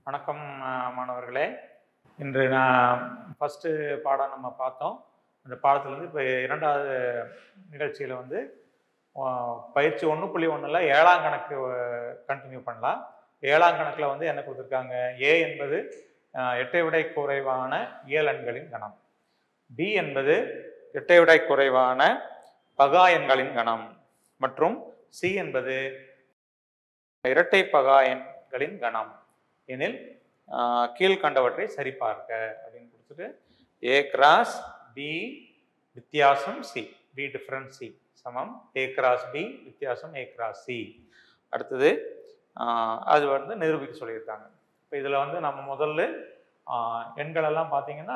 வணக்கம் அஹ், மாணவர்களே இன்று நான் ஃபஸ்ட்டு பாடம் நம்ம பார்த்தோம் அந்த பாடத்துலேருந்து இப்போ இரண்டாவது நிகழ்ச்சியில் வந்து அஹ், பயிற்சி ஒன்று புள்ளி ஒன்றில் ஏழாம் கணக்கு கண்டினியூ பண்ணலாம் ஏழாம் கணக்கில் வந்து என்ன கொடுத்துருக்காங்க ஏ என்பது அஹ், எட்டை விடை குறைவான இயலெண்களின் கணம் பி என்பது எட்டை விடை குறைவான பகா எண்களின் கணம் மற்றும் சி என்பது இரட்டை பகா எண்களின் கணம் எனில் ஆஹ், கீழ்க்கண்டவற்றை சரிபார்க்க அப்படின்னு கொடுத்துட்டு ஏ கிராஸ் பி வித்தியாசம் சி பி டிஃபரன்ஸ் சி சமம் ஏ கிராஸ் பி வித்தியாசம் ஏ கிராஸ் சி அடுத்தது ஆஹ், அது வந்து நிரூபிக்க சொல்லியிருக்காங்க இப்போ இதில் வந்து நம்ம முதல்ல ஆஹ், எண்களெல்லாம் பார்த்தீங்கன்னா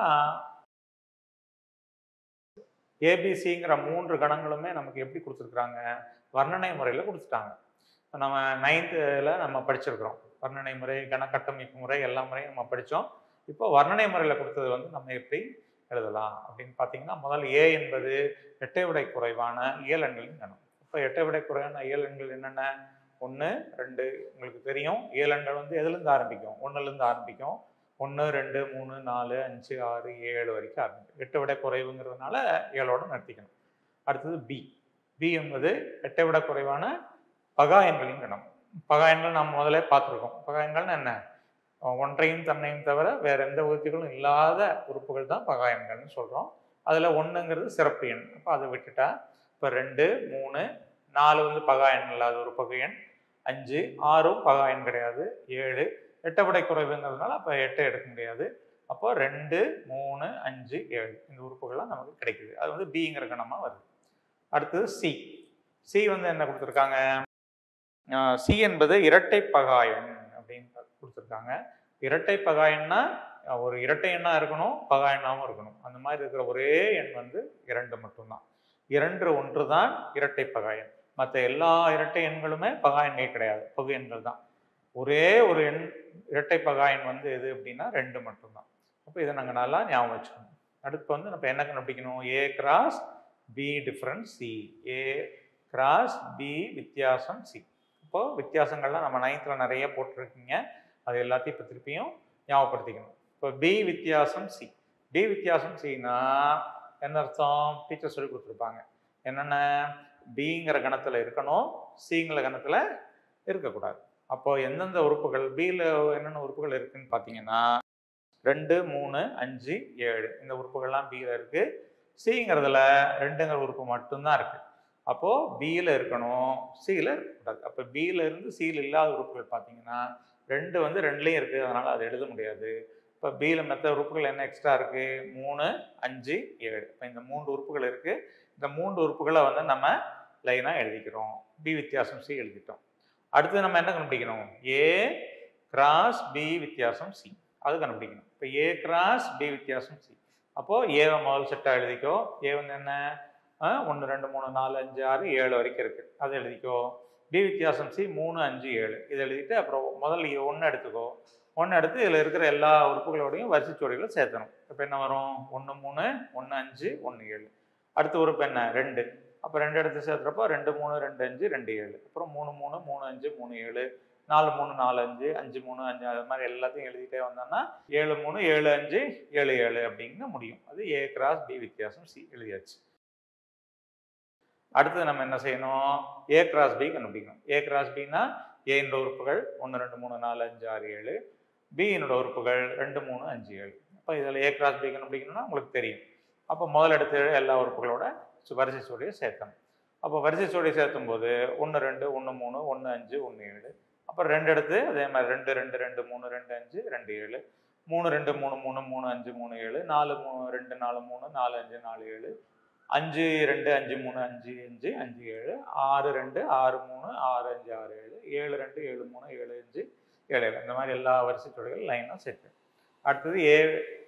ஏபிசிங்கிற மூன்று கணங்களுமே நமக்கு எப்படி கொடுத்துருக்குறாங்க வர்ணனை முறையில் கொடுத்துட்டாங்க இப்போ நம்ம நைன்த்தில் நம்ம படிச்சிருக்கிறோம் வர்ணனை முறை கணக்கட்டமைப்பு முறை எல்லா முறையும் நம்ம படித்தோம் இப்போ வர்ணனை முறையில் கொடுத்தது வந்து நம்ம எப்படி எழுதலாம் அப்படின்னு பார்த்தீங்கன்னா முதல் ஏ என்பது எட்டை விடை குறைவான இயலெண்களின் கணம் இப்போ எட்டை விடை குறைவான இயலெண்கள் என்னென்ன ஒன்று ரெண்டு உங்களுக்கு தெரியும் இயலெண்கள் வந்து எதுலேருந்து ஆரம்பிக்கும் ஒன்றுலேருந்து ஆரம்பிக்கும் ஒன்று ரெண்டு மூணு நாலு அஞ்சு ஆறு ஏழு வரைக்கும் ஆரம்பிக்கும் எட்டை விட குறைவுங்கிறதுனால ஏழோட நிறுத்திக்கணும் அடுத்தது பி பி என்பது எட்டை விட குறைவான பகா எண்களின் கணம் பகா எண்கள் நாம் முதல்ல பார்த்துருக்கோம் பகா எண்கள்னு என்ன அஹ் ஒன்றையும் தன்னையும் தவிர வேற எந்த உறுப்புகளும் இல்லாத உறுப்புகள் தான் பகா எண்கள்னு சொல்கிறோம் அதில் ஒன்றுங்கிறது சிறப்பு எண் அப்போ அதை விட்டுட்டா இப்போ ரெண்டு மூணு நாலு வந்து பகா எண் இல்லாத ஒரு பகை எண் அஞ்சு ஆறும் பகா எண் கிடையாது ஏழு எட்டப்படை குறைவுங்கிறதுனால அப்போ எட்டை எடுக்க முடியாது அப்போ ரெண்டு மூணு அஞ்சு ஏழு இந்த உறுப்புகள்லாம் நமக்கு கிடைக்குது அது வந்து பிங்கிற கணமாக வருது அடுத்தது சி சி வந்து என்ன கொடுத்துருக்காங்க சி என்பது இரட்டை பகாயன் அப்படின்னு கொடுத்துருக்காங்க இரட்டை பகாயன்னா அஹ், ஒரு இரட்டை எண்ணாக இருக்கணும் பகா எண்ணாகவும் இருக்கணும் அந்த மாதிரி இருக்கிற ஒரே எண் வந்து இரண்டு மட்டும்தான் இரண்டு ஒன்று தான் இரட்டை பகாயன் மற்ற எல்லா இரட்டை எண்களுமே பகா எண்கள் கிடையாது பகு எண்கள் தான் ஒரே ஒரு எண் இரட்டை பகா எண் வந்து எது அப்படின்னா ரெண்டு மட்டும்தான் அப்போ இதை நாங்கள் நல்லா ஞாபகம் வச்சுக்கணும் அடுத்து வந்து நம்ம என்ன கண்டுபிடிக்கணும் A cross B different C A cross B வித்தியாசம் சி இப்போது வித்தியாசங்கள்லாம் நம்ம நைன்த்தில் நிறைய போட்டிருக்கீங்க அது எல்லாத்தையும் இப்போ திருப்பியும் ஞாபகப்படுத்திக்கணும் இப்போ பி வித்தியாசம் சி பி வித்தியாசம் சின்னா என்ன அர்த்தம் டீச்சர் சொல்லி கொடுத்துருப்பாங்க என்னென்ன பிங்கிற கணத்தில் இருக்கணும் சிங்கிற கணத்தில் இருக்கக்கூடாது அப்போ எந்தெந்த உறுப்புகள் பியில் என்னென்ன உறுப்புகள் இருக்குன்னு பார்த்தீங்கன்னா ரெண்டு மூணு அஞ்சு ஏழு இந்த உறுப்புகள்லாம் பியில் இருக்குது சிங்கிறதுல ரெண்டுங்கிற உறுப்பு மட்டும்தான் இருக்குது அப்போது பியில் இருக்கணும் சியில் இருக்கக்கூடாது அப்போ பியில் இருந்து சியில் இல்லாத உறுப்புகள் பார்த்தீங்கன்னா ரெண்டு வந்து ரெண்டுலேயும் இருக்குது அதனால் அதை எழுத முடியாது இப்போ பியில் மற்ற உறுப்புகள் என்ன எக்ஸ்ட்ரா இருக்குது மூணு அஞ்சு ஏழு இப்போ இந்த மூன்று உறுப்புகள் இருக்குது இந்த மூன்று உறுப்புகளை வந்து நம்ம லைனாக எழுதிக்கிறோம் பி வித்தியாசம் சி எழுதிட்டோம் அடுத்து நம்ம என்ன கண்டுபிடிக்கணும் ஏ கிராஸ் பி வித்தியாசம் சி அது கண்டுபிடிக்கணும் இப்போ ஏ கிராஸ் பி வித்தியாசம் சி அப்போது ஏவை முதல் செட்டாக எழுதிக்கோ ஏ வந்து என்ன ஒன்று ரெண்டு மூணு நாலு அஞ்சு ஆறு ஏழு வரைக்கும் இருக்குது அது எழுதிக்கோ பி வித்தியாசம் சி மூணு அஞ்சு ஏழு இதை எழுதிட்டு அப்புறம் முதல்ல ஒன்று எடுத்துக்கோ ஒன்று எடுத்து இதில் இருக்கிற எல்லா உறுப்புகளோடையும் வரிசைச்சோடிகளை சேர்த்தணும் இப்போ என்ன வரும் ஒன்று மூணு ஒன்று அஞ்சு ஒன்று ஏழு அடுத்த உறுப்பு என்ன ரெண்டு அப்போ ரெண்டு எடுத்து சேர்த்துறப்போ ரெண்டு மூணு ரெண்டு அஞ்சு ரெண்டு ஏழு அப்புறம் மூணு மூணு மூணு அஞ்சு மூணு ஏழு நாலு மூணு நாலு அஞ்சு அஞ்சு மூணு அஞ்சு அது மாதிரி எல்லாத்தையும் எழுதிட்டே வந்தோம்னா ஏழு மூணு ஏழு அஞ்சு ஏழு ஏழு அப்படின்னு முடியும் அது ஏ கிராஸ் பி வித்தியாசம் சி எழுதியாச்சு அடுத்தது நம்ம என்ன செய்யணும் ஏ கிராஸ் பி கண்டுபிடிக்கணும் ஏ கிராஸ் பின்னா ஏன்ற உறுப்புகள் ஒன்று ரெண்டு மூணு நாலு அஞ்சு ஆறு ஏழு பியினோட உறுப்புகள் ரெண்டு மூணு அஞ்சு ஏழு அப்போ இதில் ஏ கிராஸ் பி கண்டுபிடிக்கணும்னா உங்களுக்கு தெரியும் அப்போ முதல் எடுத்து எல்லா உறுப்புகளோட சு- வரிசை சோடியை சேர்க்கணும் அப்போ வரிசை சோடியை சேர்த்தும் போது ஒன்று ரெண்டு ஒன்று மூணு ஒன்று அஞ்சு ஒன்று ஏழு அப்புறம் ரெண்டு எடுத்து அதே மாதிரி ரெண்டு ரெண்டு ரெண்டு மூணு ரெண்டு அஞ்சு ரெண்டு ஏழு மூணு ரெண்டு மூணு மூணு மூணு அஞ்சு மூணு ஏழு நாலு மூணு ரெண்டு நாலு மூணு நாலு அஞ்சு நாலு ஏழு அஞ்சு ரெண்டு அஞ்சு மூணு அஞ்சு அஞ்சு அஞ்சு ஏழு ஆறு ரெண்டு ஆறு மூணு ஆறு அஞ்சு ஆறு ஏழு ஏழு ரெண்டு ஏழு மூணு ஏழு அஞ்சு ஏழு ஏழு இந்த மாதிரி எல்லா வரிசை சோடிகள் லைனாக சேர்த்து அடுத்தது A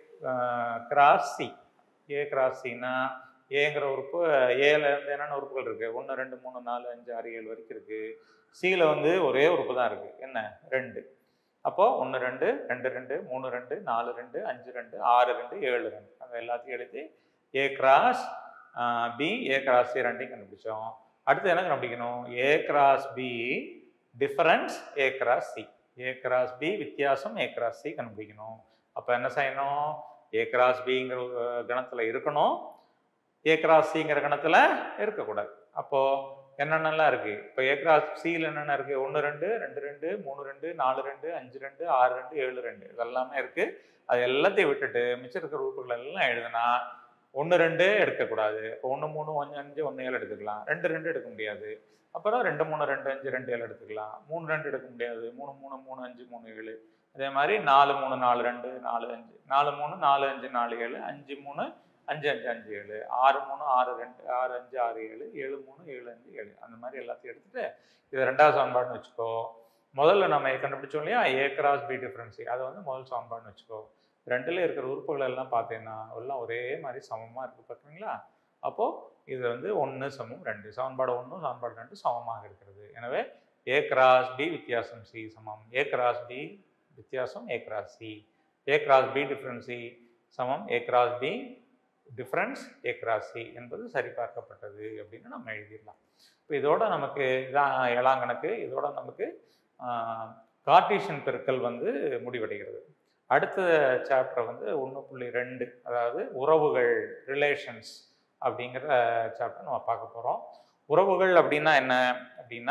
cross C A cross சின்னா ஏங்கிற உறுப்பு ஏல இருந்து என்னென்ன உறுப்புகள் இருக்குது ஒன்று ரெண்டு மூணு நாலு அஞ்சு ஆறு ஏழு வரைக்கும் இருக்குது சியில் வந்து ஒரே உறுப்பு தான் இருக்குது என்ன ரெண்டு அப்போது ஒன்று ரெண்டு ரெண்டு ரெண்டு மூணு ரெண்டு நாலு ரெண்டு அஞ்சு ரெண்டு ஆறு ரெண்டு ஏழு ரெண்டு அந்த எல்லாத்தையும் எழுதி A cross B A cross C ரெண்டையும் கண்டுபிடிச்சோம் அடுத்து என்ன கண்டுபிடிக்கணும் A cross B difference A cross C A cross B வித்தியாசம் ஏ கிராஸ் சி கண்டுபிடிக்கணும் அப்போ என்ன செய்யணும் ஏ கிராஸ் பிங்கிற கணத்தில் இருக்கணும் ஏ கிராஸ் சிங்கிற கணத்தில் இருக்கக்கூடாது அப்போது என்னென்னலாம் இருக்குது இப்போ ஏ கிராஸ் சியில் என்னென்ன இருக்குது ஒன்று ரெண்டு ரெண்டு ரெண்டு மூணு ரெண்டு நாலு ரெண்டு அஞ்சு ரெண்டு ஆறு ரெண்டு ஏழு ரெண்டு இதெல்லாமே இருக்குது அது எல்லாத்தையும் விட்டுட்டு மிச்சம் இருக்கிற உறுப்புகள் எல்லாம் எழுதுனா ஒன்று ரெண்டு எடுக்கக்கூடாது ஒன்று மூணு ஒன்று அஞ்சு ஒன்று ஏழு எடுத்துக்கலாம் ரெண்டு ரெண்டு எடுக்க முடியாது அப்புறம் ரெண்டு மூணு ரெண்டு அஞ்சு ரெண்டு ஏழு எடுத்துக்கலாம் மூணு ரெண்டு எடுக்க முடியாது மூணு மூணு மூணு அஞ்சு மூணு ஏழு அதே மாதிரி நாலு மூணு நாலு ரெண்டு நாலு அஞ்சு நாலு மூணு நாலு அஞ்சு நாலு ஏழு அஞ்சு மூணு அஞ்சு அஞ்சு அஞ்சு ஏழு ஆறு மூணு ஆறு ரெண்டு ஆறு அஞ்சு ஆறு ஏழு ஏழு மூணு ஏழு அஞ்சு ஏழு அந்த மாதிரி எல்லாத்தையும் எடுத்துட்டு இது ரெண்டாவது சமன்பாடுன்னு வச்சுக்கோ முதல்ல நம்ம கண்டுபிடிச்சோம் இல்லையா ஏ கிராஸ் பி டிஃபரன்சி அதை வந்து முதல் சமன்பாடுன்னு வச்சுக்கோ ரெண்டுல இருக்கிற உறுப்புகள் எல்லாம் பார்த்தீங்கன்னா எல்லாம் ஒரே மாதிரி சமமாக இருக்குது பார்த்தீங்களா அப்போது இது வந்து ஒன்று சமம் ரெண்டு சமன்பாடு ஒன்று சமன்பாடு ரெண்டு சமமாக இருக்கிறது எனவே ஏ கிராஸ் பி வித்தியாசம் சி சமம் ஏ கிராஸ் பி வித்தியாசம் A cross C A cross B டிஃப்ரென்சி சமம் A cross B difference A cross C என்பது சரிபார்க்கப்பட்டது அப்படின்னு நம்ம எழுதிடலாம் இப்போ இதோட நமக்கு இதான் ஏழாம் கணக்கு இதோட நமக்கு கார்டீஷியன் பெருக்கல் வந்து முடிவடைகிறது அடுத்த சாப்டர் வந்து ஒன்று புள்ளி ரெண்டு அதாவது உறவுகள் ரிலேஷன்ஸ் அப்படிங்கிற சாப்டர் நம்ம பார்க்க போகிறோம் உறவுகள் அப்படின்னா என்ன அப்படின்னா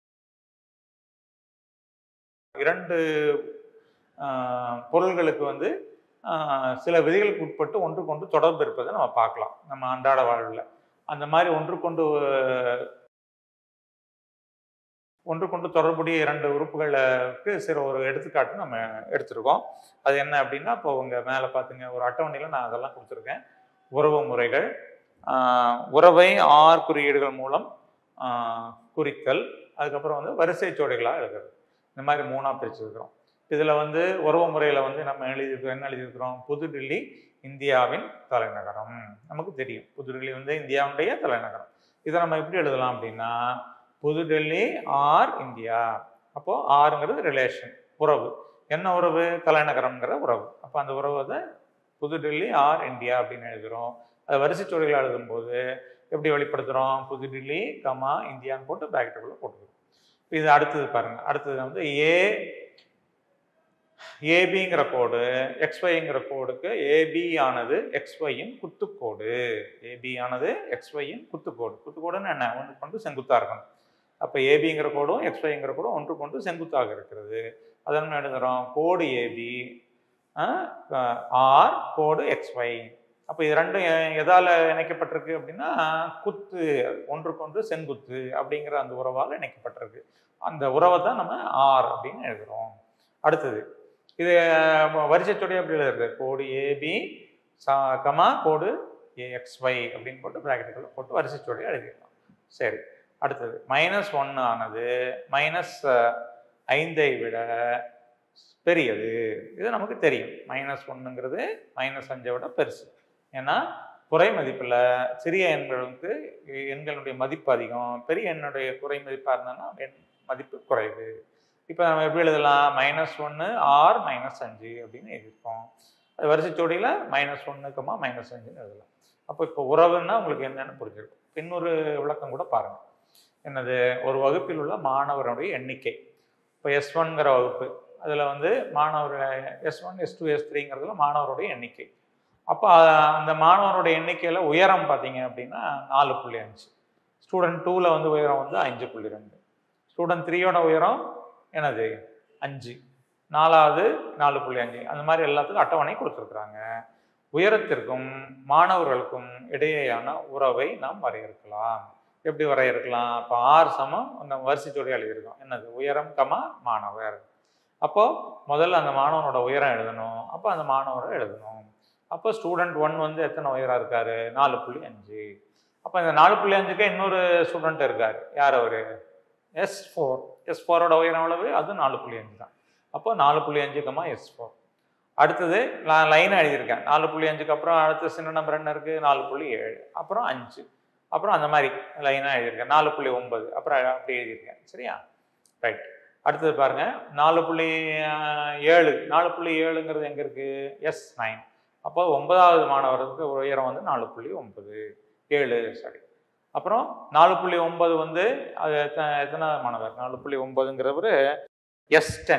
இரண்டு ஆஹ், பொருள்களுக்கு வந்து ஆஹ், சில விதிகளுக்கு உட்பட்டு ஒன்றுக்கொண்டு தொடர்பு இருப்பதை நம்ம பார்க்கலாம் நம்ம அன்றாட வாழ்வில் அந்த மாதிரி ஒன்றுக்கொண்டு ஒன்றுக்கொண்டு தொடர்புடைய இரண்டு உறுப்புகளுக்கு சில ஒரு எடுத்துக்காட்டு நம்ம எடுத்திருக்கோம் அது என்ன அப்படின்னா இப்போ உங்க மேலே பார்த்துங்க ஒரு அட்டவணையில் நான் அதெல்லாம் கொடுத்துருக்கேன் உறவு முறைகள் ஆஹ், உறவை ஆர் குறியீடுகள் மூலம் ஆஹ், குறித்தல் அதுக்கப்புறம் வந்து வரிசை ஜோடிகளாக எழுதுறது இந்த மாதிரி மூணாக பிரிச்சிருக்கிறோம் இதில் வந்து உறவு முறையில் வந்து நம்ம எழுதியிருக்கிறோம் என்ன எழுதியிருக்கிறோம் புதுடில்லி இந்தியாவின் தலைநகரம் நமக்கு தெரியும் புதுடில்லி வந்து இந்தியாவுடைய தலைநகரம் இதை நம்ம எப்படி எழுதலாம் அப்படின்னா புதுடெல்லி ஆர் இந்தியா அப்போ ஆறுங்கிறது ரிலேஷன் உறவு என்ன உறவு தலைநகரம்ங்கிற உறவு அப்போ அந்த உறவை தான் புதுடெல்லி ஆர் இந்தியா அப்படின்னு எழுதுகிறோம் அதை வரிசை ஜோடிகள் எழுதும்போது எப்படி வெளிப்படுத்துகிறோம் புதுடில்லி கமா இந்தியான்னு போட்டு பேக்கெட்டுக்குள்ளே போட்டுக்கிறோம் இப்போ இது அடுத்தது பாருங்க அடுத்தது வந்து ஏ ஏபிங்கிற கோடு எக்ஸ்ஒய்ங்கிற கோடுக்கு ஏபி ஆனது எக்ஸ்ஒயின் குத்துக்கோடு ஏபி ஆனது எக்ஸ்ஒயின் குத்துக்கோடு குத்துக்கோடுன்னு என்ன ஒன்று கொண்டு செங்குத்தாக இருக்கணும் அப்போ ஏபிங்கிற கோடும் எக்ஸ்ஒய்ங்கிற கோடும் ஒன்று கொண்டு செங்குத்தாக இருக்கிறது அதை நம்ம எழுதுகிறோம் கோடு ஏபி ஆர் கோடு எக்ஸ்ஒய் அப்போ இது ரெண்டும் எ- எதால இணைக்கப்பட்டிருக்கு அப்படின்னா குத்து ஒன்றுக்கொன்று செங்குத்து அப்படிங்கிற அந்த உறவால் இணைக்கப்பட்டிருக்கு அந்த உறவை தான் நம்ம ஆர் அப்படின்னு எழுதுகிறோம் அடுத்தது இது அஹ், வரிசை சொடி எப்படி எழுதுறது கோடு ஏபி கமா கோடு ஏஎக்ஸ்ஒய் அப்படின்னு போட்டு ப்ராக்கெட்டுக்குள்ள போட்டு வரிசை சொடி எழுதிடலாம் சரி அடுத்தது மைனஸ் ஒன்று ஆனது மைனஸ் ஐந்தை விட பெரியது இது நமக்கு தெரியும் மைனஸ் ஒன்றுங்கிறது மைனஸ் அஞ்சை விட பெருசு ஏன்னா குறை மதிப்பில் சிறிய எண்களுக்கு எண்களுடைய மதிப்பு அதிகம் பெரிய எண்ணுடைய குறை மதிப்பாக இருந்ததுன்னா எண் மதிப்பு குறைவு இப்போ நம்ம எப்படி எழுதலாம் மைனஸ் ஒன்று ஆர் மைனஸ் அஞ்சு அப்படின்னு எழுதியிருக்கோம் அது வரிசை ஜோடியில் மைனஸ் ஒன்றுக்குமா மைனஸ் அஞ்சுன்னு எழுதலாம் அப்போ இப்போ உறவுன்னா உங்களுக்கு என்னென்னு புரிஞ்சிருக்கும் இன்னொரு விளக்கம் கூட பாருங்கள் என்னது ஒரு வகுப்பில் உள்ள மாணவருடைய எண்ணிக்கை இப்போ எஸ் ஒன்ங்கிற வகுப்பு அதில் வந்து மாணவர் S one S two S த்ரீங்கிறதுல மாணவருடைய எண்ணிக்கை அப்போ அந்த மாணவருடைய எண்ணிக்கையில் உயரம் பார்த்தீங்க அப்படின்னா நாலு புள்ளி அஞ்சு ஸ்டூடெண்ட் டூவில் வந்து உயரம் வந்து அஞ்சு புள்ளி ரெண்டு ஸ்டூடெண்ட் த்ரீயோட உயரம் என்னது அஞ்சு நாலாவது நாலு புள்ளி அஞ்சு அந்த மாதிரி எல்லாத்துக்கும் அட்டவணை கொடுத்துருக்குறாங்க உயரத்திற்கும் மாணவர்களுக்கும் இடையேயான உறவை நாம் வரையறுக்கலாம் எப்படி வரையறுக்கலாம் இப்போ ஆறு சமம் அந்த வரிசை ஜோடி எழுதியிருக்கோம் என்னது உயரம் கமா மாணவர் அப்போ முதல்ல அந்த மாணவனோட உயரம் எழுதணும் அப்போ அந்த மாணவரை எழுதணும் அப்போ ஸ்டூடெண்ட் ஒன் வந்து எத்தனை உயரம் இருக்காரு நாலு புள்ளி அஞ்சு அப்போ இந்த நாலு புள்ளி அஞ்சுக்கு இன்னொரு ஸ்டூடெண்ட் இருக்கார் யார் அவர் எஸ் ஃபோர் எஸ் ஃபோரோட உயரம் எவ்வளவு அது நாலு புள்ளி அஞ்சு தான் அப்போ நாலு புள்ளி அஞ்சுக்கமா எஸ் ஃபோர் அடுத்தது நான் லைனாக எழுதியிருக்கேன் நாலு புள்ளி அஞ்சுக்கு அப்புறம் அடுத்த சின்ன நம்பர் என்ன இருக்குது நாலு புள்ளி ஏழு அப்புறம் அஞ்சு அப்புறம் அந்த மாதிரி லைனாக எழுதியிருக்கேன் நாலு புள்ளி ஒன்பது அப்புறம் அப்படி எழுதியிருக்கேன் சரியா ரைட் அடுத்தது பாருங்க நாலு புள்ளி ஆஹ், ஏழு நாலு புள்ளி ஏழுங்கிறது எங்கே இருக்குது எஸ் நைன் அப்போ ஒன்பதாவது மாணவருக்கு உயரம் வந்து நாலு புள்ளி ஒன்பது ஏழு சாரி அப்புறம் நாலு புள்ளி ஒன்பது வந்து அது எத்த- எத்தனாவது மாணவர் நாலு புள்ளி ஒன்பதுங்கிறவர் எஸ் டென்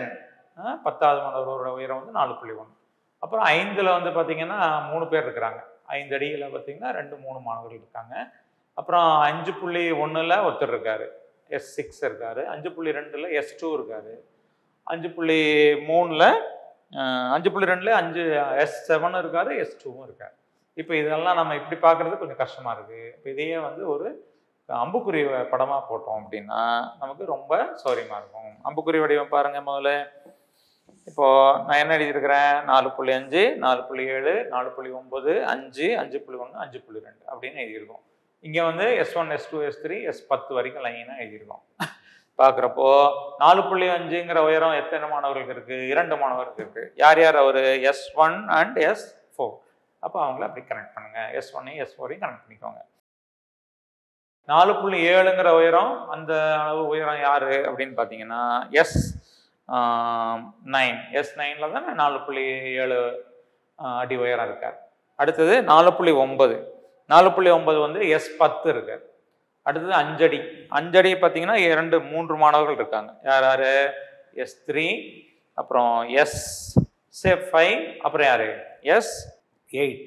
அஹ், பத்தாவது மாணவரோட உயரம் வந்து நாலு புள்ளி ஒன்று அப்புறம் ஐந்தில் வந்து பார்த்தீங்கன்னா மூணு பேர் இருக்கிறாங்க ஐந்து அடியில் பார்த்தீங்கன்னா ரெண்டு மூணு மாணவர்கள் இருக்காங்க அப்புறம் அஞ்சு புள்ளி ஒன்றில் ஒருத்தர் இருக்காரு எஸ் சிக்ஸ் இருக்காரு அஞ்சு புள்ளி ரெண்டில் எஸ் டூ இருக்காரு அஞ்சு புள்ளி மூணில் அஞ்சு புள்ளி ரெண்டில் அஞ்சு எஸ் செவன் இருக்காரு எஸ் டூவும் இருக்காரு இப்போ இதெல்லாம் நம்ம இப்படி பார்க்குறது கொஞ்சம் கஷ்டமாக இருக்குது இப்போ இதையே வந்து ஒரு அம்புக்குறி படமாக போட்டோம் அப்படின்னா நமக்கு ரொம்ப சௌரியமாக இருக்கும் அம்புக்குறி வடிவம் பாருங்கள் முதல்ல இப்போ நான் என்ன எழுதியிருக்கிறேன் நாலு புள்ளி அஞ்சு நாலு புள்ளி ஏழு நாலு புள்ளி ஒம்பது அஞ்சு அஞ்சு புள்ளி ஒன்று அஞ்சு புள்ளி ரெண்டு அப்படின்னு எழுதியிருக்கோம் இங்கே வந்து S one S two S three S பத்து வரைக்கும் லைனாக எழுதியிருக்கோம் பார்க்குறப்போ நாலு புள்ளி அஞ்சுங்கிற உயரம் எத்தனை மாணவர்களுக்கு இருக்குது இரண்டு மாணவர்களுக்கு இருக்குது யார் யார் அவர் S one and S four அப்போ அவங்கள அப்படி கனெக்ட் பண்ணுங்கள் எஸ் ஒன்னையும் எஸ் ஃபோரையும் கனெக்ட் பண்ணிக்கோங்க நாலு புள்ளி ஏழுங்கிற உயரம் அந்த அளவு உயரம் யாரு அப்படின்னு பார்த்தீங்கன்னா எஸ் நைன் எஸ் நைனில் தானே நாலு புள்ளி ஏழு ஆஹ், அடி உயரம் இருக்கார் அடுத்தது நாலு புள்ளி ஒன்பது நாலு புள்ளி ஒன்பது வந்து எஸ் பத்து இருக்கு அடுத்தது அஞ்சடி அஞ்சடி பார்த்தீங்கன்னா இரண்டு மூன்று மாணவர்கள் இருக்காங்க யார் யார் எஸ் த்ரீ அப்புறம் எஸ் சே ஃபைவ் அப்புறம் யார் எஸ் எயிட்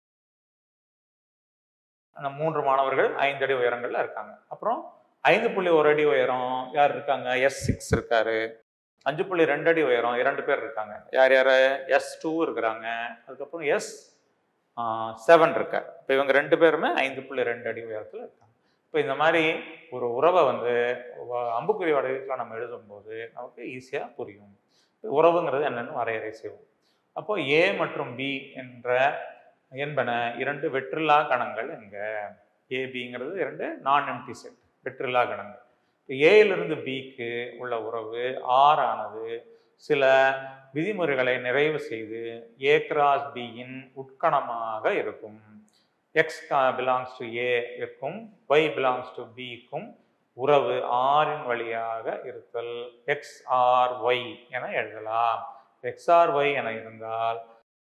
அந்த மூன்று மாணவர்கள் ஐந்து அடி உயரங்கள்ல இருக்காங்க அப்புறம் ஐந்து புள்ளி ஒரு அடி உயரம் யார் இருக்காங்க எஸ் சிக்ஸ் இருக்காரு அஞ்சு புள்ளி ரெண்டு அடி உயரம் இரண்டு பேர் இருக்காங்க யார் யார் எஸ் டூ இருக்கிறாங்க அதுக்கப்புறம் எஸ் செவன் இருக்கார் இப்போ இவங்க ரெண்டு பேருமே ஐந்து புள்ளி ரெண்டு அடி உயரத்தில் இருக்காங்க இப்போ இந்த மாதிரி ஒரு உறவை வந்து வ- அம்புக்குறி வடிவத்தில் நம்ம எழுதும்போது நமக்கு ஈஸியாக புரியும் உறவுங்கிறது என்னன்னு வரையறை செய்வோம் அப்போ ஏ மற்றும் பி என்ற என்பன இரண்டு வெற்றில்லா கணங்கள் என்க ஏபிங்கிறது இரண்டு நான் எம்டி செட் வெற்றில்லா கணங்கள் இப்போ ஏயிலிருந்து பிக்கு உள்ள உறவு ஆர் ஆனது சில விதிமுறைகளை நிறைவு செய்து ஏ கிராஸ் பியின் உட்கணமாக இருக்கும் எக்ஸ் பிலாங்ஸ் டு ஏ இருக்கும் ஒய் பிலாங்ஸ் டு பிக்கும் உறவு ஆரின் வழியாக இருத்தல் எக்ஸ் ஆர் ஒய் என எழுதலாம் எக்ஸ் ஆர் ஒய் என இருந்தால்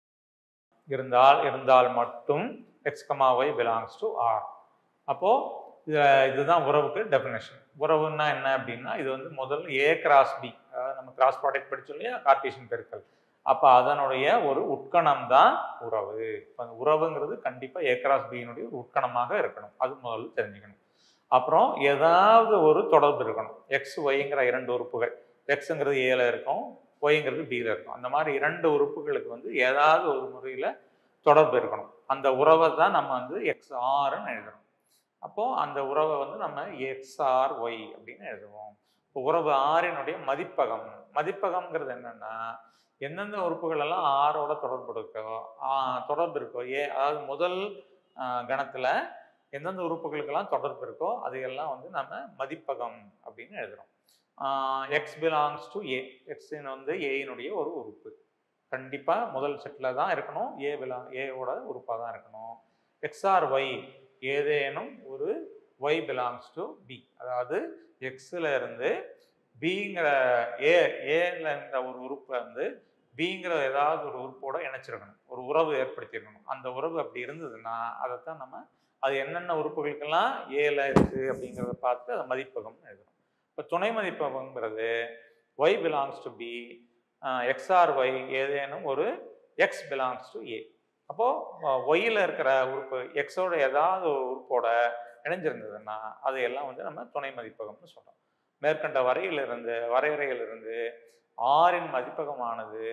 இருந்தால் இருந்தால் மட்டும் X comma Y belongs to R அப்போது இது இதுதான் உறவுக்கு டெஃபினேஷன் உறவுன்னா என்ன அப்படின்னா இது வந்து முதல்ல ஏ கிராஸ் பி அதாவது நம்ம கிராஸ் ப்ராடக்ட் படிச்சோம் இல்லையா கார்டீசியன் பெருக்கல் அப்போ அதனுடைய ஒரு உட்கணம் தான் உறவு இப்போ அந்த உறவுங்கிறது கண்டிப்பாக ஏ கிராஸ் பியினுடைய ஒரு உட்கணமாக இருக்கணும் அது முதல்ல தெரிஞ்சுக்கணும் அப்புறம் ஏதாவது ஒரு தொடர்பு இருக்கணும் எக்ஸ் ஒய்ங்கிற இரண்டு உறுப்புகள் எக்ஸுங்கிறது ஏல இருக்கும் ஒய்ங்கிறது பியில் இருக்கும் அந்த மாதிரி இரண்டு உறுப்புகளுக்கு வந்து ஏதாவது ஒரு முறையில் தொடர்பு இருக்கணும் அந்த உறவை தான் நம்ம வந்து எக்ஸ் ஆர்னு எழுதணும் அப்போது அந்த உறவை வந்து நம்ம எக்ஸ்ஆர் ஒய் அப்படின்னு எழுதுவோம் இப்போ உறவு ஆறினுடைய மதிப்பகம் மதிப்பகம்ங்கிறது என்னன்னா எந்தெந்த உறுப்புகள் எல்லாம் ஆரோட தொடர்பு இருக்கோ ஆ, தொடர்பு இருக்கோ ஏ அதாவது முதல் ஆ, கணத்துல எந்தெந்த உறுப்புகளுக்கெல்லாம் தொடர்பு இருக்கோ அதையெல்லாம் வந்து நம்ம மதிப்பகம் அப்படின்னு எழுதுறோம் எக்ஸ் பிலாங்ஸ் டு ஏ எக்ஸின் வந்து ஏயினுடைய ஒரு உறுப்பு கண்டிப்பாக முதல் செட்டில் தான் இருக்கணும் ஏ பிலா ஏவோட உறுப்பாக தான் இருக்கணும் எக்ஸ்ஆர் ஒய் ஏதேனும் ஒரு ஒய் பிலாங்ஸ் டு பி அதாவது எக்ஸில் இருந்து பிங்கிற ஏ ஏல இருந்த ஒரு உறுப்பை வந்து பிங்கிற ஏதாவது ஒரு உறுப்போட இணைச்சிருக்கணும் ஒரு உறவு ஏற்படுத்தியிருக்கணும் அந்த உறவு அப்படி இருந்ததுன்னா அதைத்தான் நம்ம அது என்னென்ன உறுப்புகளுக்கெல்லாம் ஏல இருக்கு அப்படிங்கிறத பார்த்து அதை மதிப்பகம்னு எழுதணும் இப்போ துணை மதிப்பகம்ங்கிறது Y belongs to B XR Y ஏதேனும் ஒரு எக்ஸ் பிலாங்ஸ் டு ஏ அப்போது ஒய்யில் இருக்கிற உறுப்பு எக்ஸோட ஏதாவது ஒரு உறுப்போட இணைஞ்சிருந்ததுன்னா அதையெல்லாம் வந்து நம்ம துணை மதிப்பகம்னு சொல்கிறோம் மேற்கண்ட வரையிலிருந்து வரையறையிலிருந்து ஆறின் மதிப்பகமானது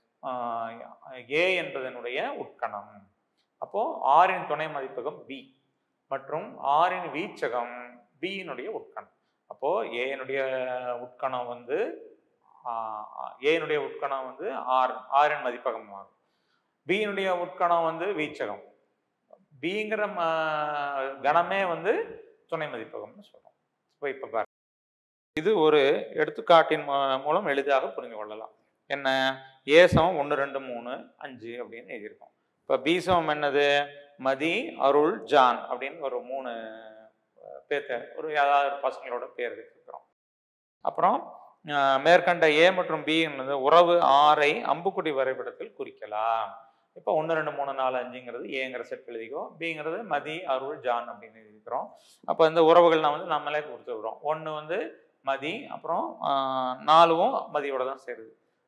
ஏ என்பதனுடைய உட்கணம் அப்போது ஆறின் துணை மதிப்பகம் பி மற்றும் ஆறின் வீச்சகம் பியினுடைய உட்கணம் அப்போது ஏனுடைய உட்கணம் வந்து ஏனுடைய உட்கணம் வந்து ஆர் ஆறின் மதிப்பகம் ஆகும் பியினுடைய உட்கணம் வந்து வீச்சகம் பிங்கிற ம கணமே வந்து துணை மதிப்பகம்னு சொல்கிறோம் இப்போ இப்போ பாரு இது ஒரு எடுத்துக்காட்டின் மூ- மூலம் எளிதாக புரிந்து கொள்ளலாம் என்ன ஏ சமம் ஒன்று ரெண்டு மூணு அஞ்சு அப்படின்னு எழுதியிருக்கோம் இப்போ பி சமம் என்னது மதி அருள் ஜான் அப்படின்னு ஒரு மூணு பேர்த்த ஒரு ஏதாவது ஒரு பசங்களோட பேர் வச்சிருக்கிறோம் அப்புறம் அஹ், மேற்கண்ட ஏ மற்றும் பி என்பது உறவு ஆறை அம்புக்குடி வரைபடத்தில் குறிக்கலாம் இப்போ ஒன்று ரெண்டு மூணு நாலு அஞ்சுங்கிறது ஏங்கிற செட் எழுதிக்கோ பிங்கிறது மதி அருள் ஜான் அப்படின்னு எழுதிக்கிறோம் அப்போ இந்த உறவுகள் நான் வந்து நம்மளே கொடுத்துக்கிறோம் ஒன்று வந்து மதி அப்புறம் ஆஹ், நாலுவும் மதியோட தான் சேருது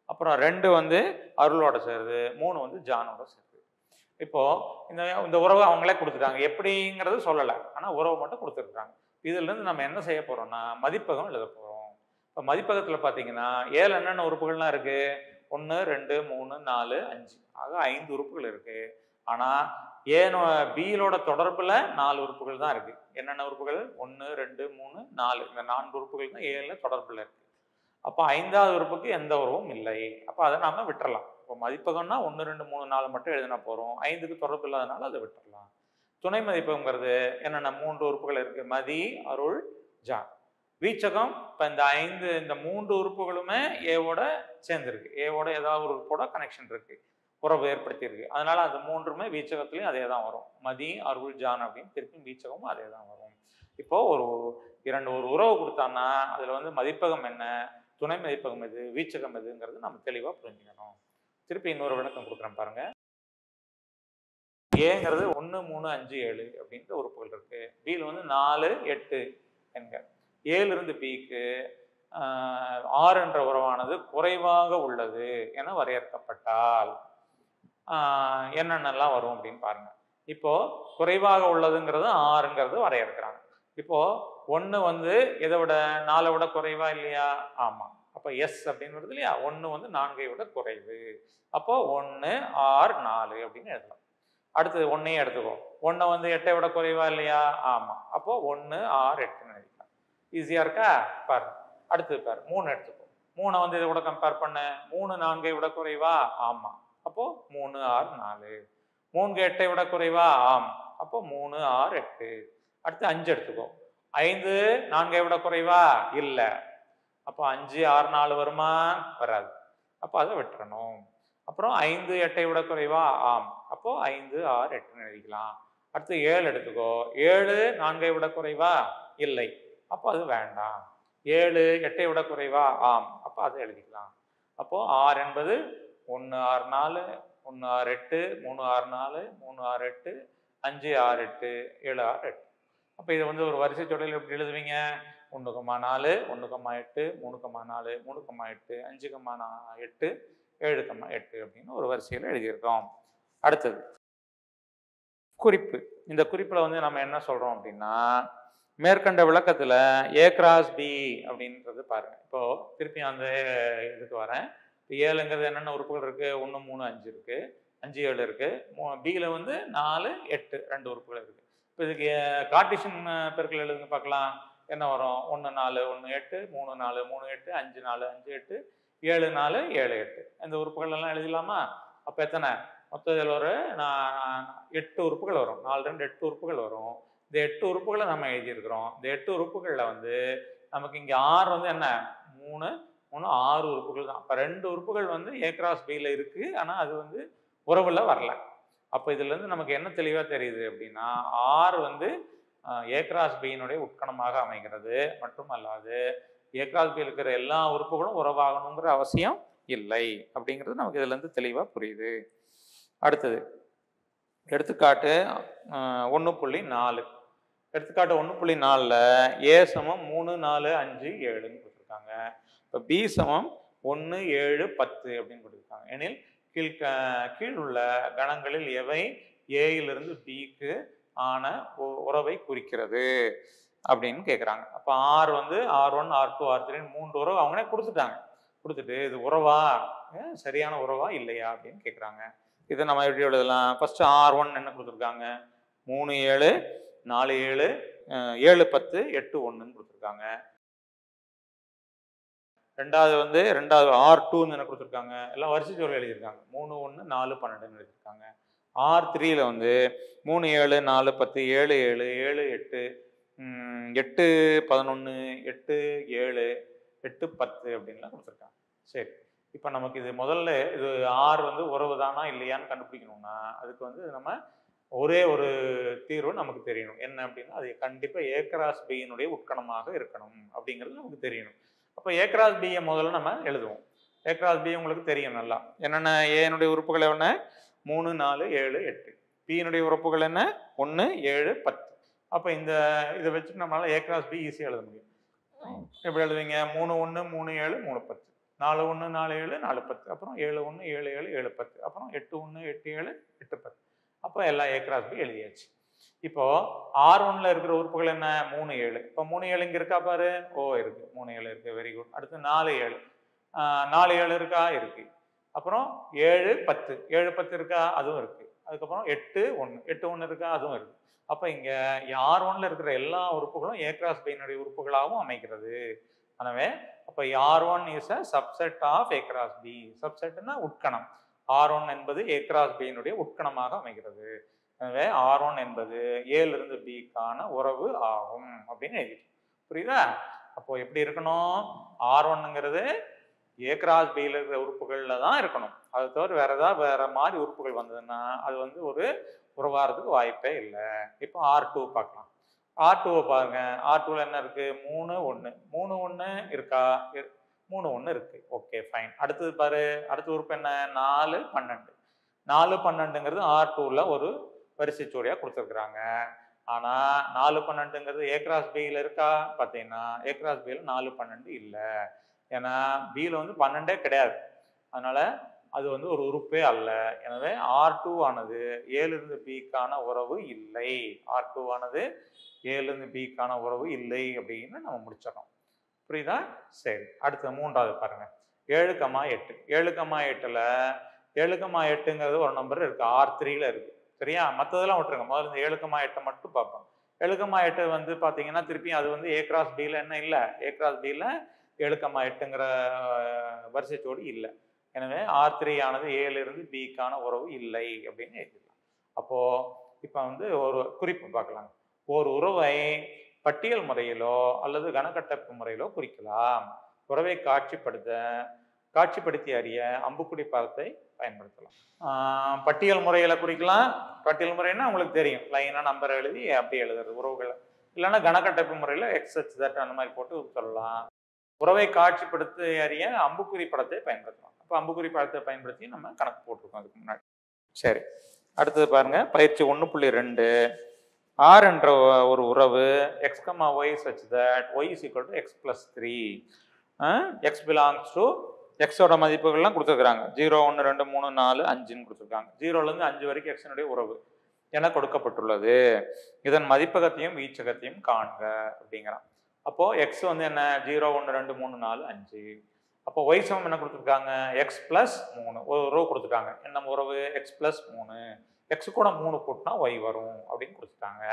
அப்புறம் ரெண்டு வந்து அருளோட சேருது மூணு வந்து ஜானோட சேருது இப்போ இந்த இந்த உறவை அவங்களே கொடுத்துட்டாங்க எப்படிங்கிறது சொல்லலை ஆனால் உறவை மட்டும் கொடுத்துருக்காங்க இதுலேருந்து நம்ம என்ன செய்ய போறோம்னா மதிப்பகம் எழுத போகிறோம் இப்போ மதிப்பகத்தில் பார்த்தீங்கன்னா ஏழு என்னென்ன உறுப்புகள்லாம் இருக்கு ஒன்று ரெண்டு மூணு நாலு அஞ்சு ஆக ஐந்து உறுப்புகள் இருக்கு ஆனால் ஏனோ பியிலோட தொடர்பில் நாலு உறுப்புகள் தான் இருக்கு என்னென்ன உறுப்புகள் ஒன்று ரெண்டு மூணு நாலு இந்த நான்கு உறுப்புகள் தான் ஏழில் தொடர்பில் இருக்கு அப்போ ஐந்தாவது உறுப்புக்கு எந்த உறவும் இல்லை அப்போ அதை நாம விட்டுறலாம் இப்போ மதிப்பகம்னா ஒன்று ரெண்டு மூணு நாலு மட்டும் எழுதினா போகிறோம் ஐந்துக்கு தொடர்பு இல்லாதனால அதை விட்டுறலாம் துணை மதிப்பகங்கிறது என்னென்ன மூன்று உறுப்புகள் இருக்கு மதி அருள் ஜா வீச்சகம் இப்போ இந்த ஐந்து இந்த மூன்று உறுப்புகளுமே ஏவோட சேர்ந்துருக்கு ஏவோட ஏதாவது ஒரு உறுப்போட கனெக்ஷன் இருக்கு உறவு ஏற்படுத்தியிருக்கு அதனால அது மூன்றுமே வீச்சகத்துலேயும் அதே தான் வரும் மதி அருள் ஜான் அப்படின்னு திருப்பி வீச்சகமும் அதே தான் வரும் இப்போ ஒரு இரண்டு ஒரு உறவு கொடுத்தான்னா அதில் வந்து மதிப்பகம் என்ன துணை மதிப்பகம் எது வீச்சகம் எதுங்கிறது நம்ம தெளிவாக புரிஞ்சுக்கணும் திருப்பி இன்னொரு விளக்கம் கொடுக்குறேன் பாருங்க ஏங்கிறது ஒன்று மூணு அஞ்சு ஏழு அப்படின்ற உறுப்புகள் இருக்கு பியில் வந்து நாலு எட்டு என்க ஏழு இருந்து பிக்கு ஆறு என்ற உறவானது குறைவாக உள்ளது என வரையறுக்கப்பட்டால் ஆஹ் என்னென்னலாம் வரும் அப்படின்னு பாருங்க இப்போ குறைவாக உள்ளதுங்கிறது ஆறுங்கிறது வரையறுக்கிறாங்க இப்போ ஒன்று வந்து இதை விட நாலை விட குறைவா இல்லையா ஆமாம் அப்போ எஸ் அப்படின்னு வருது இல்லையா ஒன்று வந்து நான்கை விட குறைவு அப்போ ஒன்று ஆறு நாலு அப்படின்னு எழுதலாம் அடுத்தது ஒன்றையும் எடுத்துக்கோ ஒன்றை வந்து எட்டை விட குறைவா இல்லையா ஆமாம் அப்போ ஒன்று ஆறு எட்டுன்னு எழுதிக்கலாம் ஈஸியாக இருக்கா பாரு அடுத்தது பாரு மூணு எடுத்துக்கோ மூணை வந்து இதை கூட கம்பேர் பண்ண மூணு நான்கை விட குறைவா ஆமாம் அப்போ மூணு ஆறு நாலு மூணு எட்டை விட குறைவா ஆம் அப்போ மூணு ஆறு எட்டு அடுத்து அஞ்சு எடுத்துக்கோ ஐந்து நான்கை விட குறைவா இல்லை அப்போ அஞ்சு ஆறு நாலு வருமா வராது அப்போ அதை விட்டுறணும் அப்புறம் ஐந்து எட்டை விட குறைவா ஆம் அப்போ ஐந்து ஆறு எட்டுன்னு எழுதிக்கலாம் அடுத்து ஏழு எடுத்துக்கோ ஏழு நான்கை விட குறைவா இல்லை அப்போ அது வேண்டாம் ஏழு எட்டை விட குறைவா ஆம் அப்போ அதை எழுதிக்கலாம் அப்போ ஆறு என்பது ஒன்று ஆறு நாலு ஒன்று ஆறு எட்டு மூணு ஆறு நாலு மூணு ஆறு எட்டு அஞ்சு ஆறு எட்டு ஏழு ஆறு எட்டு அப்போ இதை வந்து ஒரு வரிசை தொடரில் எப்படி எழுதுவீங்க ஒன்று கம்மா நாலு ஒன்று கம்மா எட்டு மூணு கம்மா நாலு மூணு கம்மா எட்டு அஞ்சு கம்மா நா எட்டு ஏழு கம்மா எட்டு அப்படின்னு ஒரு வரிசையில் எழுதியிருக்கோம் அடுத்தது குறிப்பு இந்த குறிப்பில் வந்து நம்ம என்ன சொல்கிறோம் அப்படின்னா மேற்கண்ட விளக்கத்தில் ஏ கிராஸ் பி அப்படின்றது பாருங்க இப்போ திருப்பி அந்த இதுக்கு வரேன் இப்போ ஏழுங்கிறது என்னென்ன உறுப்புகள் இருக்கு ஒன்று மூணு அஞ்சு இருக்கு அஞ்சு ஏழு இருக்கு பியில் வந்து நாலு எட்டு ரெண்டு உறுப்புகள் இருக்கு இப்போ இதுக்கு கார்டிஷன் பெருக்கல் எழுதுங்க பார்க்கலாம் என்ன வரும் ஒன்று நாலு ஒன்று எட்டு மூணு நாலு மூணு எட்டு அஞ்சு நாலு அஞ்சு எட்டு ஏழு நாலு ஏழு எட்டு இந்த உறுப்புகள் எல்லாம் எழுதலாமா அப்போ எத்தனை மொத்தம் இதில் ஒரு நான் எட்டு உறுப்புகள் வரும் நாலு ரெண்டு எட்டு உறுப்புகள் வரும் இந்த எட்டு உறுப்புகளை நம்ம எழுதியிருக்கிறோம் இந்த எட்டு உறுப்புகளில் வந்து நமக்கு இங்கே ஆறு வந்து என்ன மூணு மூணு ஆறு உறுப்புகள் தான் அப்போ ரெண்டு உறுப்புகள் வந்து ஏ கிராஸ் பியில் இருக்குது ஆனால் அது வந்து உறவுல வரல அப்போ இதுலேருந்து நமக்கு என்ன தெளிவாக தெரியுது அப்படின்னா ஆறு வந்து ஏ கிராஸ் பியினுடைய உட்கணமாக அமைகிறது மற்றும் அல்லாது ஏ கிராஸ் பி இருக்கிற எல்லா உறுப்புகளும் உறவாகணுங்கிற அவசியம் இல்லை அப்படிங்கிறது நமக்கு இதுலேருந்து தெளிவாக புரியுது அடுத்தது எடுத்துக்காட்டு ஒன்று புள்ளி நாலு எடுத்துக்காட்டு ஒன்று புள்ளி நாலில் ஏ சமம் மூணு நாலு அஞ்சு ஏழுன்னு கொடுத்துருக்காங்க இப்போ பி சமம் ஒன்று ஏழு பத்து அப்படின்னு கொடுத்துருக்காங்க எனில் கீழ் கீழ் உள்ள கணங்களில் எவை ஏயிலிருந்து பிக்கு ஆன உறவை குறிக்கிறது அப்படின்னு கேட்குறாங்க அப்போ ஆர் வந்து R one R two R த்ரீன்னு மூன்று உறவு அவங்களே கொடுத்துட்டாங்க கொடுத்துட்டு இது உறவா சரியான உறவா இல்லையா அப்படின்னு கேட்குறாங்க இதை நம்ம எப்படி எழுதலாம் ஃபஸ்ட்டு ஆர் ஒன் என்ன கொடுத்துருக்காங்க மூணு ஏழு நாலு ஏழு ஏழு பத்து எட்டு ஒன்றுன்னு கொடுத்துருக்காங்க ரெண்டாவது வந்து ரெண்டாவது ஆர் டூன்னு என்ன கொடுத்துருக்காங்க எல்லாம் வரிசை ஜோடி எழுதியிருக்காங்க மூணு ஒன்று நாலு பன்னெண்டுன்னு எழுதியிருக்காங்க ஆர் த்ரீல வந்து மூணு ஏழு நாலு பத்து ஏழு ஏழு ஏழு எட்டு எட்டு பதினொன்று எட்டு ஏழு எட்டு பத்து அப்படின்லாம் கொடுத்துருக்காங்க சரி இப்போ நமக்கு இது முதல்ல இது ஆறு வந்து உறவு தானா இல்லையான்னு கண்டுபிடிக்கணும்னா அதுக்கு வந்து நம்ம ஒரே ஒரு தீர்வு நமக்கு தெரியணும் என்ன அப்படின்னா அது கண்டிப்பாக ஏக்ராஸ் பியினுடைய உட்கணமாக இருக்கணும் அப்படிங்கிறது நமக்கு தெரியணும் அப்போ ஏக்ராஸ் பியை முதல்ல நம்ம எழுதுவோம் ஏக்ராஸ் பி உங்களுக்கு தெரியும் நல்லா என்னென்ன ஏனுடைய உறுப்புகள் என்ன மூணு நாலு ஏழு எட்டு பியினுடைய உறுப்புகள் என்ன ஒன்று ஏழு பத்து அப்போ இந்த இதை வச்சு நம்மளால ஏக்ராஸ் பி ஈஸியாக எழுத முடியும் எப்படி எழுதுவீங்க மூணு ஒன்று மூணு ஏழு மூணு பத்து நாலு ஒன்று நாலு ஏழு நாலு பத்து அப்புறம் ஏழு ஒன்று ஏழு ஏழு ஏழு பத்து அப்புறம் எட்டு ஒன்று எட்டு ஏழு எட்டு பத்து அப்போ எல்லாம் ஏ கிராஸ் பி எழுதியாச்சு இப்போ ஆர் ஒன்ல இருக்கிற உறுப்புகள் என்ன மூணு ஏழு இப்போ மூணு ஏழு இங்க இருக்கா பாரு ஓ இருக்கு மூணு ஏழு இருக்கு வெரி குட் அடுத்து நாலு ஏழு ஆஹ் நாலு ஏழு இருக்கா இருக்கு அப்புறம் ஏழு பத்து ஏழு பத்து இருக்கா அதுவும் இருக்கு அதுக்கப்புறம் எட்டு ஒன்று எட்டு ஒன்று இருக்கா அதுவும் இருக்கு அப்போ இங்க ஆர் ஒன்ல இருக்கிற எல்லா உறுப்புகளும் ஏ கிராஸ் பையனுடைய உறுப்புகளாகவும் அமைக்கிறது எனவே அப்போ R one is a subset of A cross B சப்செட்னா உட்கணம் ஆர் ஒன் என்பது ஏ கிராஸ் பியினுடைய உட்கணமாக அமைகிறது எனவே ஆர் ஒன் என்பது ஏலிருந்து பிக்கான உறவு ஆகும் அப்படின்னு எழுதிட்டு புரியுதா அப்போ எப்படி இருக்கணும் ஆர் ஒன்னுங்கிறது ஏ கிராஸ் பியில் இருக்கிற உறுப்புகளில் தான் இருக்கணும் அது தவிர வேற ஏதாவது வேற மாதிரி உறுப்புகள் வந்ததுன்னா அது வந்து ஒரு உறவாகிறதுக்கு வாய்ப்பே இல்லை இப்போ ஆர் டூ பார்க்கலாம் ஆர் டூவை பாருங்க ஆர் டூவில் என்ன இருக்கு மூணு ஒன்று மூணு ஒன்று இருக்கா இரு- மூணு ஒன்று இருக்கு ஓகே ஃபைன் அடுத்தது பாரு அடுத்த உறுப்பு என்ன நாலு பன்னெண்டு நாலு பன்னெண்டுங்கிறது ஆர் டூவில் ஒரு வரிசை ஜோடியாக கொடுத்துருக்குறாங்க ஆனால் நாலு பன்னெண்டுங்கிறது ஏ கிராஸ் பியில் இருக்கா பார்த்தீங்கன்னா ஏ கிராஸ் பியில் நாலு பன்னெண்டு இல்லை ஏன்னா பியில் வந்து பன்னெண்டே கிடையாது அதனால அது வந்து ஒரு உறுப்பே அல்ல எனவே ஆர் டூ ஆனது ஏலிருந்து பிக்கான உறவு இல்லை ஆர் டூ ஆனது ஏலிருந்து பிக்கான உறவு இல்லை அப்படின்னு நம்ம முடிச்சிடறோம் புரியுதா சரி அடுத்து மூன்றாவது பாருங்க ஏழு கமா எட்டு ஏழு கமா எட்டுல ஏழு கமா எட்டுங்கிறது ஒரு நம்பர் இருக்கு ஆர் த்ரீல இருக்கு சரியா மற்றதெல்லாம் விட்டுருங்க முதல்ல இந்த ஏழு கமா எட்டை மட்டும் பார்ப்போம் ஏழு கமா எட்டு வந்து பார்த்தீங்கன்னா திருப்பி அது வந்து ஏ கிராஸ் பியில் என்ன இல்லை ஏ கிராஸ் பியில் ஏழு கமா எட்டுங்கிற அஹ், வரிசை ஜோடி இல்லை எனவே ஆர் த்ரீ ஆனது ஏல இருந்து பிக்கான உறவு இல்லை அப்படின்னு எழுதிடலாம் அப்போ இப்போ வந்து ஒரு குறிப்பு பார்க்கலாம் ஒரு உறவை பட்டியல் முறையிலோ அல்லது கணக்கட்டப்பு முறையிலோ குறிக்கலாம் உறவை காட்சிப்படுத்த காட்சிப்படுத்தி அறிய அம்புக்குடி பதத்தை பயன்படுத்தலாம் ஆஹ் பட்டியல் முறையில குறிக்கலாம் பட்டியல் முறைன்னா உங்களுக்கு தெரியும் லைனா நம்பர் எழுதி அப்படி எழுதுறது உறவுகளை இல்லைன்னா கணக்கட்டப்பு முறையில் எக்ஸ் எச் தட் அந்த மாதிரி போட்டு சொல்லலாம் உறவை காட்சிப்படுத்தி அறிய அம்புக்குறி படத்தை பயன்படுத்தலாம் அப்போ அம்புக்குறி படத்தை பயன்படுத்தி நம்ம கணக்கு போட்டிருக்கோம் அதுக்கு முன்னாடி சரி அடுத்தது பாருங்க பயிற்சி ஒன்று புள்ளி ரெண்டு ஆர் என்ற ஒ- ஒரு உறவு X comma Y such that Y is equal to X plus three X belongs to எக்ஸோட மதிப்புகள்லாம் கொடுத்துருக்குறாங்க ஜீரோ ஒன்று ரெண்டு மூணு நாலு அஞ்சுன்னு கொடுத்துருக்காங்க ஜீரோலேருந்து அஞ்சு வரைக்கும் எக்ஸினுடைய உறவு என கொடுக்கப்பட்டுள்ளது இதன் மதிப்பகத்தையும் வீச்சகத்தையும் காண்க அப்படிங்கிறான் அப்போ எக்ஸ் வந்து என்ன ஜீரோ ஒன்று ரெண்டு மூணு நாலு அஞ்சு அப்போ ஒய் சமம் என்ன கொடுத்துருக்காங்க எக்ஸ் பிளஸ் மூணு ஒரு உறவு கொடுத்துருக்காங்க என்ன உறவு எக்ஸ் பிளஸ் மூணு எக்ஸ் கூட மூணு கூட்டினா ஒய் வரும் அப்படின்னு கொடுத்துட்டாங்க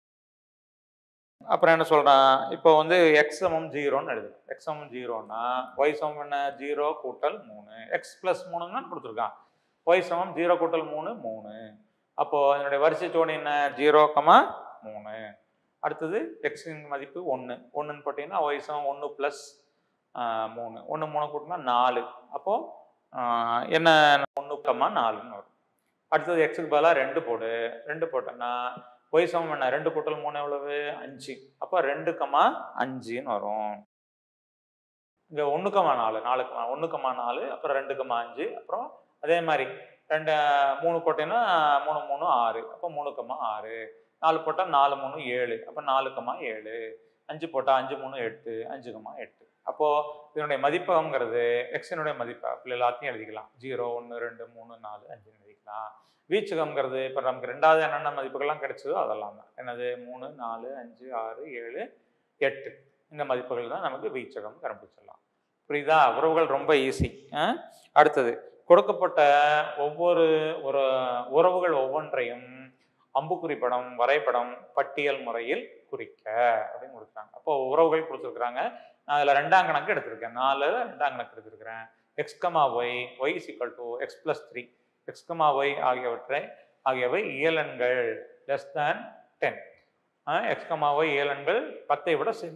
அப்புறம் என்ன சொல்றான் இப்போ வந்து எக்ஸ் சமம் ஜீரோன்னு எழுது எக்ஸ் சமம் ஜீரோனா ஒய் சமம் என்ன ஜீரோ கூட்டல் மூணு எக்ஸ் பிளஸ் மூணுன்னு கொடுத்துருக்கான் ஒய் சமம் ஜீரோ கூட்டல் மூணு மூணு அப்போ என்னுடைய வரிசை ஜோடி என்ன ஜீரோ கமா மூணு அடுத்தது எக்ஸின் மதிப்பு ஒன்று ஒன்றுன்னு போட்டிங்கன்னா ஒய் சமம் ஒன்று ப்ளஸ் மூணு ஒன்று மூணு கூட்டினா நாலு அப்போது என்ன ஒன்று கம்மா நாலுன்னு வரும் அடுத்தது எக்ஸுக்கு பதிலாக ரெண்டு போடு ரெண்டு போட்டோன்னா ஒய் சமம் என்ன ரெண்டு கூட்டல் மூணு எவ்வளவு அஞ்சு அப்போ ரெண்டு கம்மா அஞ்சுன்னு வரும் இங்கே ஒன்று கம்மா நாலு நாலு கம்மா ஒன்று கம்மா நாலு அப்புறம் ரெண்டு கம்மா அஞ்சு அப்புறம் அதே மாதிரி ரெண்டு மூணு போட்டேன்னா மூணு மூணு ஆறு அப்போ மூணு கம்மா ஆறு நாலு போட்டால் நாலு மூணு ஏழு அப்போ நாலு கம்மா ஏழு அஞ்சு போட்டால் அஞ்சு மூணு எட்டு அஞ்சு கம்மா எட்டு அப்போது இதனுடைய மதிப்பகங்கிறது எக்ஸினுடைய மதிப்பு அப்படி எல்லாத்தையும் எழுதிக்கலாம் ஜீரோ ஒன்று ரெண்டு மூணு நாலு அஞ்சுன்னு எழுதிக்கலாம் வீச்சகம்ங்கிறது இப்போ நமக்கு ரெண்டாவது என்னென்ன மதிப்புகள்லாம் கிடைச்சதோ அதெல்லாம் தான் என்னது மூணு நாலு அஞ்சு ஆறு ஏழு எட்டு இந்த மதிப்புகள் தான் நமக்கு வீச்சகம் கண்டுபிடிச்சிடலாம் புரியுதா உறவுகள் ரொம்ப ஈஸி அடுத்தது கொடுக்கப்பட்ட ஒவ்வொரு ஒரு உறவுகள் ஒவ்வொன்றையும் அம்புக்குறி படம் வரைபடம் பட்டியல் முறையில் குறிக்க அப்படின்னு கொடுக்குறாங்க அப்போ உறவுகள் கொடுத்துருக்குறாங்க நான் அதில் ரெண்டாம் கணக்கு எடுத்திருக்கேன் நாலு ரெண்டாம் கணக்கு எடுத்திருக்கிறேன் எக்ஸ் கமா ஒய் ஒய் சிக்கல் to X plus three X comma Y ஆகியவற்றை ஆகியவை இயலன்கள் less than ten X comma Y இயலன்கள் பத்தை விட சரி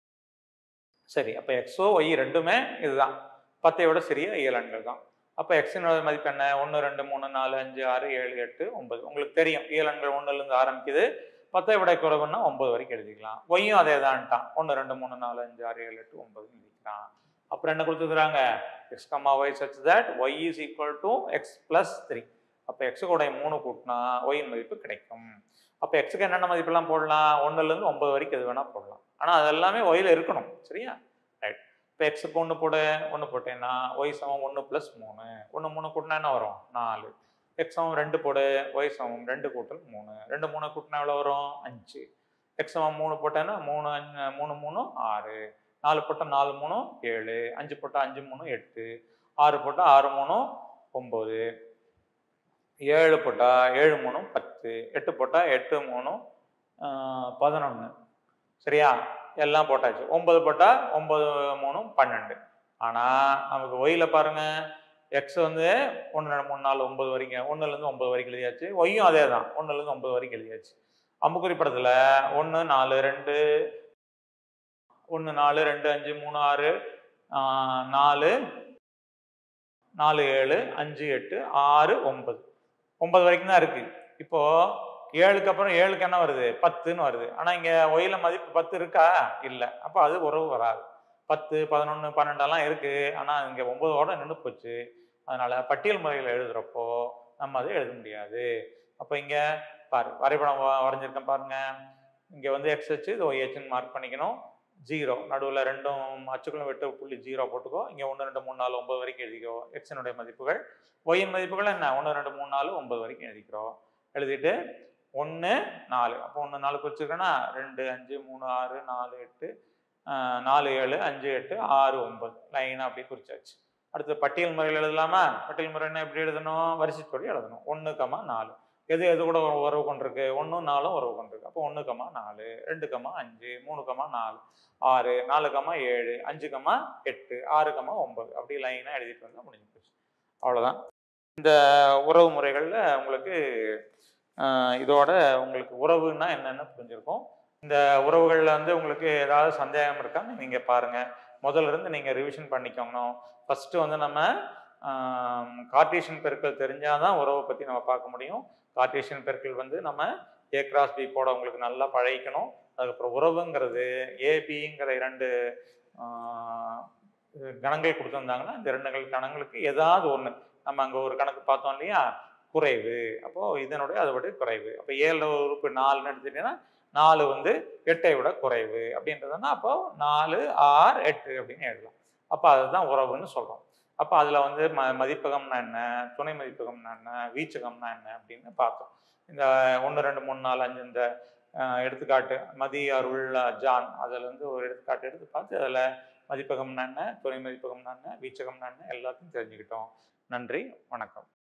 சரி அப்போ எக்ஸோ ஒய் ரெண்டுமே இதுதான் பத்தை விட சிறிய இயலன்கள் தான் அப்போ எக்ஸினோட மதிப்பு என்ன ஒன்று ரெண்டு மூணு நாலு அஞ்சு ஆறு ஏழு எட்டு ஒன்பது உங்களுக்கு தெரியும் இயலன்கள் ஒன்றுலேருந்து ஆரம்பிக்குது பத்தை விட குறைவுன்னா ஒன்பது வரைக்கும் எழுதிக்கலாம் ஒய்யும் அதே தான்ட்டான் ஒன்று ரெண்டு மூணு நாலு அஞ்சு ஆறு ஏழு எட்டு ஒன்பது எழுதிக்கலாம் அப்புறம் என்ன கொடுத்துருக்குறாங்க X comma Y such that Y is equal to X plus three அப்போ எக்ஸு கூட மூணு கூட்டினா ஒயின் மதிப்பு கிடைக்கும் அப்போ எக்ஸுக்கு என்னென்ன மதிப்பெல்லாம் போடலாம் ஒன்றுலேருந்து ஒன்பது வரைக்கும் எது வேணால் போடலாம் ஆனால் அது எல்லாமே ஒயில் இருக்கணும் சரியா ரைட் இப்போ இப்போ எக்ஸுக்கு ஒன்று போடு ஒன்று போட்டேன்னா ஒய் சமம் ஒன்று ப்ளஸ் மூணு ஒன்று மூணு கூட்டினா என்ன வரும் நாலு எக்ஸ் சமம் ரெண்டு போடு ஒய் சமம் ரெண்டு கூட்டல் மூணு ரெண்டு மூணு கூட்டினா எவ்வளோ வரும் அஞ்சு எக்ஸ் சமம் மூணு போட்டேன்னா மூணு அஞ்சு மூணு மூணு ஆறு நாலு போட்டால் நாலு மூணு ஏழு அஞ்சு போட்டால் அஞ்சு மூணு எட்டு ஆறு போட்டால் ஆறு மூணு ஒம்பது ஏழு போட்டால் ஏழு மூணு பத்து எட்டு போட்டால் எட்டு மூணு பதினொன்று சரியா எல்லாம் போட்டாச்சு ஒன்பது போட்டால் ஒன்பது மூணு பன்னெண்டு ஆனால் நமக்கு ஒயில் பாருங்க எக்ஸ் வந்து ஒன்று ரெண்டு மூணு நாலு ஒன்பது வரைக்கும் ஒன்றுலேருந்து ஒன்பது வரைக்கும் எழுதியாச்சு ஒய்யும் அதே தான் ஒன்றுலேருந்து ஒன்பது வரைக்கும் எழுதியாச்சு அம்புக்குறி படத்தில் ஒன்று நாலு ரெண்டு ஒன்று நாலு ரெண்டு அஞ்சு மூணு ஆறு ஆஹ், நாலு நாலு ஏழு அஞ்சு எட்டு ஆறு ஒன்பது ஒன்பது வரைக்கும் தான் இருக்கு இப்போ ஏழுக்கு அப்புறம் ஏழுக்கு என்ன வருது பத்துன்னு வருது ஆனால் இங்கே ஒயில மதிப்பு பத்து இருக்கா இல்லை அப்போ அது உறவு வராது பத்து பதினொன்று பன்னெண்டெல்லாம் இருக்கு ஆனால் இங்கே ஒன்பதோட நின்று போச்சு அதனால பட்டியல் முறையில் எழுதுறப்போ நம்ம அதை எழுத முடியாது அப்போ இங்கே பாரு வரைபடம் வ- வரைஞ்சிருக்கேன் பாருங்க இங்கே வந்து எக்ஸ் வச்சு இது ஒய் ஹெச்னு மார்க் பண்ணிக்கணும் ஜீரோ நடுவில் ரெண்டும் அச்சுக்குள்ள விட்டு புள்ளி ஜீரோ போட்டுக்கோ இங்கே ஒன்று ரெண்டு மூணு நாலு ஒன்பது வரைக்கும் எழுதிக்கோ எக்ஸினுடைய மதிப்புகள் ஒய்யின் மதிப்புகள் என்ன ஒன்று ரெண்டு மூணு நாலு ஒன்பது வரைக்கும் எழுதிக்கிறோம் எழுதிட்டு ஒன்று நாலு அப்போ ஒன்று நாலு குறிச்சிருக்கேன்னா ரெண்டு அஞ்சு மூணு ஆறு நாலு எட்டு ஆஹ், நாலு ஏழு அஞ்சு எட்டு ஆறு ஒன்பது லைனாக அப்படியே குறிச்சாச்சு அடுத்து பட்டியல் முறையில் எழுதலாமா பட்டியல் முறைன்னா எப்படி எழுதணும் வரிசைப்படி எழுதணும் ஒன்று கமா நாலு எது எது கூட உற- உறவு கொண்டிருக்கு ஒன்றும் நாலும் உறவு கொண்டிருக்கு அப்போ ஒன்று கமா நாலு ரெண்டு கமா அஞ்சு மூணு கமா நாலு ஆறு நாலு கமா ஏழு அஞ்சு கமா எட்டு ஆறு கமா ஒன்பது அப்படி லைனாக எழுதிட்டு வந்தால் முடிஞ்சு போச்சு அவ்வளோதான் இந்த உறவு முறைகளில் உங்களுக்கு ஆஹ், இதோட உங்களுக்கு உறவுன்னா என்னென்னு புரிஞ்சிருக்கும் இந்த உறவுகளில் வந்து உங்களுக்கு ஏதாவது சந்தேகம் இருக்கான்னு நீங்கள் பாருங்கள் முதல்ல இருந்து நீங்கள் ரிவிஷன் பண்ணிக்கணும் ஃபஸ்ட்டு வந்து நம்ம கார்டீஷியன் பெருக்கல் தெரிஞ்சால் தான் உறவை பற்றி நம்ம பார்க்க முடியும் கார்டீஷியன் பெருக்கல் வந்து நம்ம ஏ கிராஸ் பி போட உங்களுக்கு நல்லா பழகிக்கணும் அதுக்கப்புறம் உறவுங்கிறது ஏபிங்கிற இரண்டு ஆஹ், கணங்கள் கொடுத்துருந்தாங்கன்னா இந்த ரெண்டு கணங்களுக்கு ஏதாவது ஒன்று நம்ம அங்கே ஒரு கணக்கு பார்த்தோம் இல்லையா குறைவு அப்போது இதனுடைய அதை விட குறைவு அப்போ ஏழு உறுப்பு நாலுன்னு எடுத்துட்டீங்கன்னா நாலு வந்து எட்டை விட குறைவு அப்படின்றதுனா அப்போ நாலு ஆறு எட்டு அப்படின்னு எழுதலாம் அப்போ அதுதான் உறவுன்னு சொல்கிறோம் அப்போ அதில் வந்து ம மதிப்பகம்னா என்ன துணை மதிப்பகம்னா என்ன வீச்சகம்னா என்ன அப்படின்னு பார்த்தோம் இந்த ஒன்று ரெண்டு மூணு நாலு அஞ்சு இந்த அஹ், எடுத்துக்காட்டு மதி அருள் ஜான் அதில் வந்து ஒரு எடுத்துக்காட்டு எடுத்து பார்த்து அதில் மதிப்பகம்னா என்ன துணை மதிப்பகம்னா என்ன வீச்சகம்னா என்ன எல்லாத்தையும் தெரிஞ்சுக்கிட்டோம் நன்றி வணக்கம்